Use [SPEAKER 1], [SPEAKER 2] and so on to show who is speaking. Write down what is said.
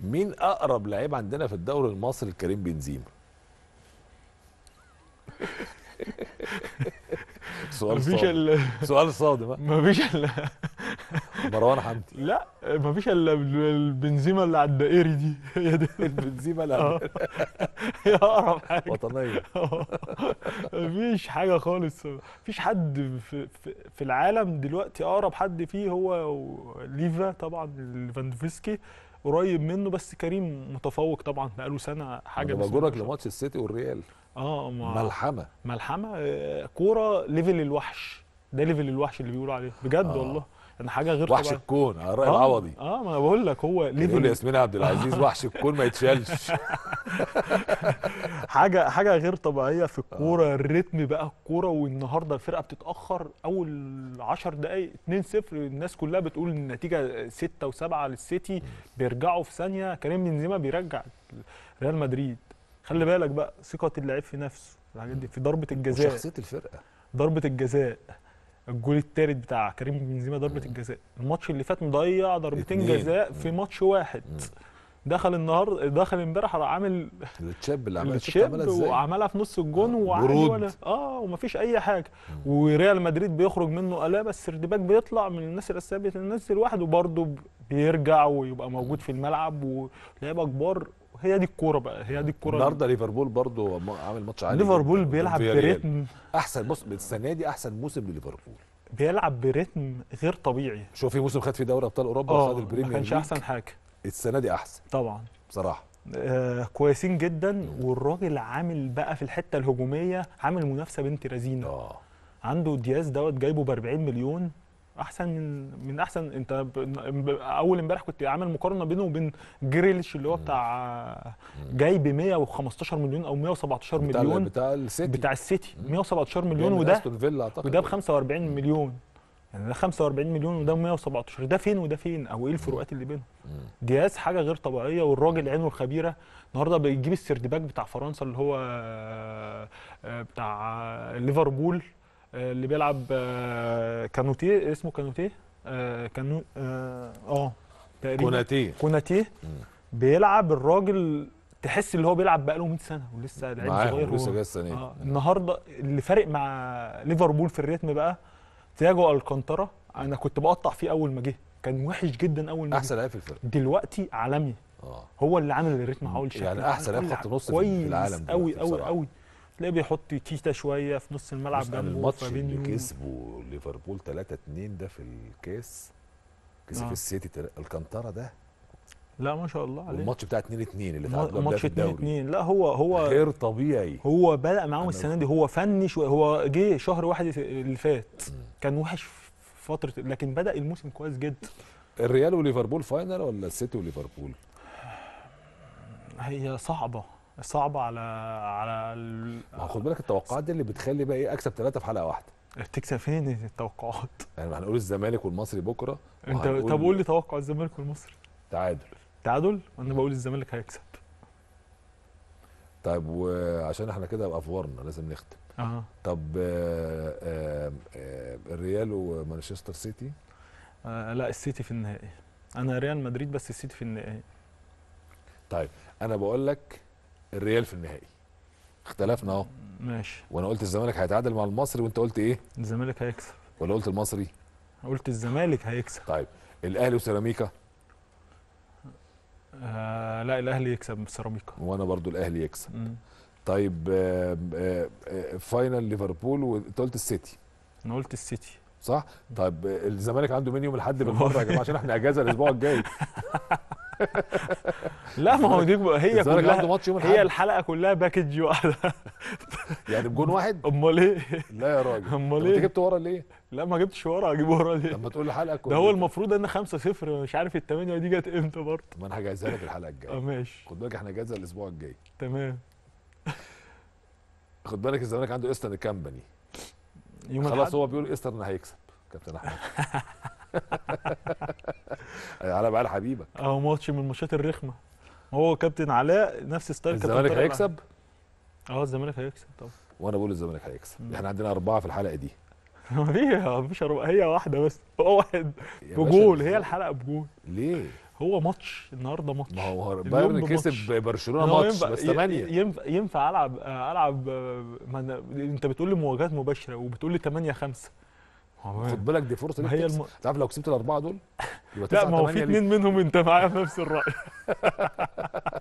[SPEAKER 1] مين اقرب لعيب عندنا في الدوري المصري لكريم بنزيما سؤال
[SPEAKER 2] مفيش
[SPEAKER 1] صادم
[SPEAKER 2] ال
[SPEAKER 1] سؤال صادم ها؟
[SPEAKER 2] مفيش ال
[SPEAKER 1] مروان حمدي
[SPEAKER 2] لا مفيش الا البنزيما اللي على الدائري دي هي دي
[SPEAKER 1] بنزيما لا
[SPEAKER 2] آه. هي اقرب حاجه
[SPEAKER 1] وطنيه
[SPEAKER 2] مفيش حاجه خالص مفيش حد في, في, في العالم دلوقتي اقرب حد فيه هو ليفا طبعا ليفاندوفسكي قريب منه بس كريم متفوق طبعا بقاله سنه حاجه
[SPEAKER 1] انا
[SPEAKER 2] بسم الله
[SPEAKER 1] بجرك
[SPEAKER 2] ما شاء
[SPEAKER 1] لماتش السيتي والريال
[SPEAKER 2] الله. اه ما
[SPEAKER 1] ملحمه
[SPEAKER 2] ملحمه آه، كوره ليفل الوحش ده ليفل الوحش اللي بيقولوا عليه بجد
[SPEAKER 1] آه.
[SPEAKER 2] والله يعني حاجه غير
[SPEAKER 1] وحش
[SPEAKER 2] طبيعية.
[SPEAKER 1] الكون على راي
[SPEAKER 2] آه،
[SPEAKER 1] العوضي
[SPEAKER 2] اه ما انا بقول لك هو
[SPEAKER 1] يقول لي
[SPEAKER 2] ليفل
[SPEAKER 1] ياسمين عبد العزيز وحش الكون ما يتشالش
[SPEAKER 2] حاجه حاجه غير طبيعيه في الكوره الريتم بقى الكوره والنهارده الفرقه بتتاخر اول 10 دقائق 2-0 الناس كلها بتقول ان النتيجه 6 و7 للسيتي بيرجعوا في ثانيه كريم بنزيما بيرجع ريال مدريد خلي بالك بقى ثقه اللعيب في نفسه الحاجات دي في ضربه الجزاء
[SPEAKER 1] وشخصيه الفرقه
[SPEAKER 2] ضربه الجزاء الجول الثالث بتاع كريم بنزيما ضربه الجزاء الماتش اللي فات مضيع ضربتين
[SPEAKER 1] اتنين.
[SPEAKER 2] جزاء في
[SPEAKER 1] مم.
[SPEAKER 2] ماتش واحد
[SPEAKER 1] مم.
[SPEAKER 2] دخل النهارده دخل امبارح راح عامل
[SPEAKER 1] التشاب اللي عملها شفت
[SPEAKER 2] الشيب
[SPEAKER 1] عملها ازاي
[SPEAKER 2] وعملها في نص الجون
[SPEAKER 1] آه،
[SPEAKER 2] وعادي
[SPEAKER 1] برود.
[SPEAKER 2] ولا اه ومفيش اي حاجه وريال مدريد بيخرج منه قلابه السردباك بيطلع من الناس الاساسيه بينزل واحد وبرده بيرجع ويبقى موجود في الملعب ولعيبه كبار هي دي الكوره بقى هي دي الكوره
[SPEAKER 1] النهارده ليفربول برضو م- عامل ماتش عالي
[SPEAKER 2] ليفربول
[SPEAKER 1] جداً
[SPEAKER 2] بيلعب
[SPEAKER 1] ضد فياريال.
[SPEAKER 2] بريتم
[SPEAKER 1] احسن بص السنه دي احسن موسم لليفربول
[SPEAKER 2] بيلعب بريتم غير طبيعي
[SPEAKER 1] شوف في موسم خد فيه دوري ابطال اوروبا
[SPEAKER 2] اه
[SPEAKER 1] وخد
[SPEAKER 2] ما
[SPEAKER 1] البريمير
[SPEAKER 2] كانش
[SPEAKER 1] ليج.
[SPEAKER 2] احسن حاجه
[SPEAKER 1] السنه دي احسن
[SPEAKER 2] طبعا
[SPEAKER 1] بصراحه
[SPEAKER 2] آه كويسين جدا والراجل عامل بقى في الحته الهجوميه عامل منافسه بنت رزينه
[SPEAKER 1] اه
[SPEAKER 2] عنده دياز دوت جايبه ب 40 مليون احسن من من احسن انت ب... ب- اول امبارح كنت عامل مقارنه بينه وبين جريليش اللي هو بتاع جاي ب 115 مليون او 117
[SPEAKER 1] بتاع
[SPEAKER 2] مليون
[SPEAKER 1] بتاع السيتي
[SPEAKER 2] بتاع السيتي 117
[SPEAKER 1] جاي
[SPEAKER 2] مليون
[SPEAKER 1] من
[SPEAKER 2] وده
[SPEAKER 1] استون فيلا اعتقد
[SPEAKER 2] وده ب 45 مليون يعني ده 45 مليون وده 117 ده فين وده فين او ايه الفروقات اللي بينهم
[SPEAKER 1] مم.
[SPEAKER 2] دياز حاجه غير طبيعيه والراجل عينه الخبيره النهارده بيجيب السردباك بتاع فرنسا اللي هو آه، آه، بتاع آه، ليفربول آه، اللي بيلعب آه، كانوتيه اسمه كانوتيه آه، كانو اه آه، تقريبا
[SPEAKER 1] كوناتي
[SPEAKER 2] كوناتيه
[SPEAKER 1] مم.
[SPEAKER 2] بيلعب الراجل تحس اللي هو بيلعب بقاله 100 سنه ولسه لعيب صغير
[SPEAKER 1] معاهم لسه
[SPEAKER 2] هو.
[SPEAKER 1] جاي السنه دي
[SPEAKER 2] آه النهارده اللي فارق مع ليفربول في الريتم بقى تياجو الكانتارا انا كنت بقطع فيه اول ما جه كان وحش جدا اول ما جه
[SPEAKER 1] احسن لعيب في الفرقه
[SPEAKER 2] دلوقتي عالمي
[SPEAKER 1] اه
[SPEAKER 2] هو اللي عامل الريتم حول الشكل
[SPEAKER 1] يعني
[SPEAKER 2] ده.
[SPEAKER 1] أحسن لاعب
[SPEAKER 2] كل
[SPEAKER 1] خط نص في
[SPEAKER 2] كويس
[SPEAKER 1] العالم
[SPEAKER 2] قوي
[SPEAKER 1] دلوقتي
[SPEAKER 2] قوي
[SPEAKER 1] بصراحة.
[SPEAKER 2] قوي تلاقيه بيحط كيتا شويه في نص الملعب
[SPEAKER 1] بص، أنا
[SPEAKER 2] جنبه
[SPEAKER 1] الماتش اللي
[SPEAKER 2] فابينيو.
[SPEAKER 1] كسبه ليفربول 3 2 ده في الكاس كسب
[SPEAKER 2] آه.
[SPEAKER 1] السيتي تل- الكانتارا ده
[SPEAKER 2] لا ما شاء الله عليه
[SPEAKER 1] والماتش بتاع 2 2 اللي
[SPEAKER 2] ما-
[SPEAKER 1] تعادلوا قبلها
[SPEAKER 2] ماتش
[SPEAKER 1] في
[SPEAKER 2] 2
[SPEAKER 1] الدوري
[SPEAKER 2] 2 لا هو هو
[SPEAKER 1] غير طبيعي
[SPEAKER 2] هو بدأ معاهم
[SPEAKER 1] أنا-
[SPEAKER 2] السنه دي هو فني شويه هو جه شهر واحد اللي فات كان وحش في فتره لكن بدأ الموسم كويس جدا
[SPEAKER 1] الريال وليفربول فاينل ولا السيتي وليفربول
[SPEAKER 2] هي صعبه صعبه على على ال-
[SPEAKER 1] ما هو خد بالك التوقعات دي اللي بتخلي بقى ايه اكسب ثلاثه في حلقه واحده
[SPEAKER 2] تكسب فين التوقعات
[SPEAKER 1] يعني ما هنقول الزمالك والمصري بكره
[SPEAKER 2] انت
[SPEAKER 1] وهنقول
[SPEAKER 2] طب قول لي توقع الزمالك والمصري
[SPEAKER 1] تعادل
[SPEAKER 2] تعادل انا بقول الزمالك هيكسب
[SPEAKER 1] طيب وعشان احنا كده بقى افورنا لازم نختم
[SPEAKER 2] اه
[SPEAKER 1] طب آه آه آه الريال ومانشستر سيتي
[SPEAKER 2] آه لا السيتي في النهائي انا ريال مدريد بس السيتي في النهائي
[SPEAKER 1] طيب انا بقول لك الريال في النهائي اختلفنا اهو
[SPEAKER 2] ماشي
[SPEAKER 1] وانا قلت الزمالك هيتعادل مع المصري وانت قلت ايه
[SPEAKER 2] الزمالك هيكسب
[SPEAKER 1] ولا قلت المصري
[SPEAKER 2] قلت الزمالك هيكسب
[SPEAKER 1] طيب الاهلي وسيراميكا
[SPEAKER 2] آه لا الاهلي يكسب بسيراميكا
[SPEAKER 1] وانا برضو الاهلي يكسب
[SPEAKER 2] مم.
[SPEAKER 1] طيب آه آه آه فاينل ليفربول وانت قلت السيتي
[SPEAKER 2] انا قلت السيتي
[SPEAKER 1] صح طيب آه، الزمالك عنده مين يوم الاحد بالمره يا جماعه عشان احنا اجازه الاسبوع الجاي
[SPEAKER 2] لا ما هو دي بقى هي
[SPEAKER 1] الزمالك عنده
[SPEAKER 2] كلها
[SPEAKER 1] ماتش يوم
[SPEAKER 2] هي
[SPEAKER 1] الاحد
[SPEAKER 2] الحلقه كلها باكج واحده
[SPEAKER 1] يعني بجون واحد
[SPEAKER 2] امال ايه
[SPEAKER 1] لا يا راجل
[SPEAKER 2] أمال
[SPEAKER 1] طب
[SPEAKER 2] إيه؟
[SPEAKER 1] انت جبت ورا ليه
[SPEAKER 2] لا ما جبتش ورا اجيب ورا ليه
[SPEAKER 1] لما تقول الحلقه
[SPEAKER 2] ده هو المفروض ان 5 0 مش عارف الثمانيه دي جت امتى برضه
[SPEAKER 1] ما انا هجهزها لك الحلقه
[SPEAKER 2] اه
[SPEAKER 1] الجايه
[SPEAKER 2] ماشي
[SPEAKER 1] خد بالك احنا اجازه الاسبوع الجاي
[SPEAKER 2] تمام
[SPEAKER 1] خد بالك الزمالك عنده ايسترن كامباني
[SPEAKER 2] يوم
[SPEAKER 1] خلاص
[SPEAKER 2] الأحد.
[SPEAKER 1] هو بيقول ايسترن هيكسب كابتن احمد على بقى حبيبك
[SPEAKER 2] اهو ماتش من الماتشات الرخمه هو كابتن علاء نفس ستايل كابتن
[SPEAKER 1] الزمالك
[SPEAKER 2] طارق
[SPEAKER 1] هيكسب
[SPEAKER 2] اه الزمالك هيكسب طبعا
[SPEAKER 1] وانا بقول الزمالك هيكسب
[SPEAKER 2] مم.
[SPEAKER 1] احنا عندنا اربعه في الحلقه دي
[SPEAKER 2] ما فيش ما فيش أربعة، هي واحده بس هو واحد
[SPEAKER 1] يا باشا
[SPEAKER 2] بجول هي
[SPEAKER 1] بالظبط.
[SPEAKER 2] الحلقه بجول
[SPEAKER 1] ليه
[SPEAKER 2] هو ماتش النهارده ماتش
[SPEAKER 1] ما هو
[SPEAKER 2] اليوم
[SPEAKER 1] بايرن
[SPEAKER 2] بماتش.
[SPEAKER 1] كسب برشلونه
[SPEAKER 2] هو
[SPEAKER 1] ماتش بس
[SPEAKER 2] ي-
[SPEAKER 1] 8
[SPEAKER 2] ينفع ينفع العب العب ما أنا انت بتقول لي مواجهات مباشره وبتقول لي 8 5
[SPEAKER 1] خد بالك دي فرصه
[SPEAKER 2] ما
[SPEAKER 1] ليك
[SPEAKER 2] هي
[SPEAKER 1] تكسب.
[SPEAKER 2] الم...
[SPEAKER 1] تعرف لو كسبت الاربعه دول يبقى
[SPEAKER 2] لا
[SPEAKER 1] 9
[SPEAKER 2] ما هو في
[SPEAKER 1] 8 ليك
[SPEAKER 2] اتنين منهم انت معايا في نفس الراي